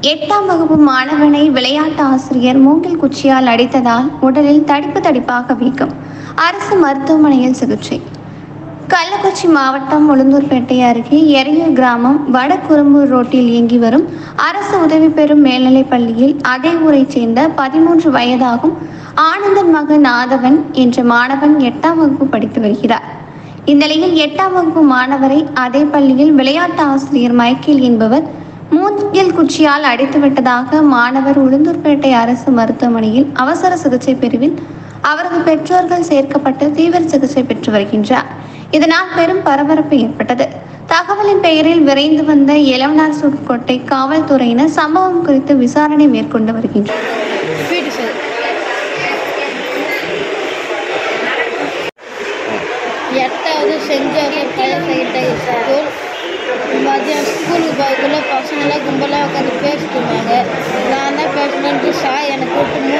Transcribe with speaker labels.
Speaker 1: எட்டாம் வகுப்பு மாணவனை விளையாட்டு ஆசிரியர் மூங்கில் குச்சியால் அடித்ததால் உடலில் தடிப்பு தடிப்பாக வீக்கம் அரசு மருத்துவமனையில் சிகிச்சை கள்ளக்குறிச்சி மாவட்டம் உளுந்தூர்பேட்டை அருகே எறையூர் கிராமம் வடகுறும்பூர் ரோட்டில் இயங்கி வரும் அரசு உதவி பெறும் மேல்நிலைப் பள்ளியில் அதே ஊரைச் சேர்ந்த பதிமூன்று வயதாகும் ஆனந்தன் மகன் ஆதவன் என்ற மாணவன் எட்டாம் வகுப்பு படித்து வருகிறார் இந்நிலையில் எட்டாம் வகுப்பு மாணவரை அதே பள்ளியில் விளையாட்டு ஆசிரியர் மைக்கேல் என்பவர் மூங்கில் குச்சியால் அடித்துவிட்டதாக மாணவர் உளுந்தூர்பேட்டை அரசு மருத்துவமனையில் அவசர சிகிச்சை பிரிவில் அவரது பெற்றோர்கள் சேர்க்கப்பட்டு தீவிர சிகிச்சை பெற்று வருகின்றார் இதனால் பெரும் பரபரப்பு ஏற்பட்டது தகவலின் பெயரில் விரைந்து வந்த எலவனார் சுட்கோட்டை காவல்துறையினர் சம்பவம் குறித்து விசாரணை மேற்கொண்டு வருகின்றனர்
Speaker 2: பிடி சார் எட்டாவது Saint Joseph higher secondary school மதியம் ஸ்கூலுக்கு போகக்குள்ள பசங்களாம் கும்பலாக உட்காந்து பேசிட்டு இருந்தாங்க நான் தான் பேசணுன்ட்டு சார் எனக்கு கூப்பிட்டு